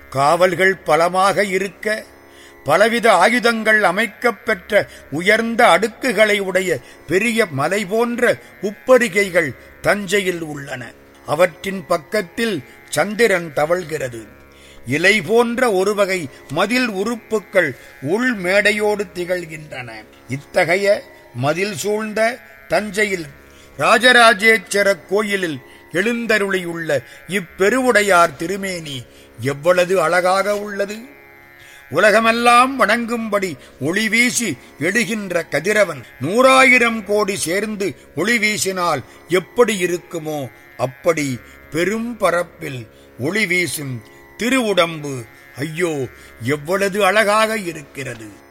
காவல்கள் பலமாக இருக்க பலவித ஆயுதங்கள் அமைக்கப் பெற்ற உயர்ந்த அடுக்குகளை உடைய பெரிய மலை போன்ற உப்பரிகைகள் தஞ்சையில் உள்ளன அவற்றின் பக்கத்தில் சந்திரன் தவழ்கிறது இலை போன்ற ஒரு வகை மதில் உறுப்புக்கள் உள் மேடையோடு திகழ்கின்றன இத்தகைய மதில் சூழ்ந்த தஞ்சையில் ராஜராஜேச்சர கோயிலில் எழுந்தருளியுள்ள இப்பெருவுடையார் திருமேனி எவ்வளவு அழகாக உள்ளது உலகமெல்லாம் வணங்கும்படி ஒளி வீசி எடுகின்ற கதிரவன் நூறாயிரம் கோடி சேர்ந்து ஒளி வீசினால் எப்படி இருக்குமோ அப்படி பெரும் பரப்பில் ஒளி வீசும் திருவுடம்பு ஐயோ எவ்வளவு அழகாக இருக்கிறது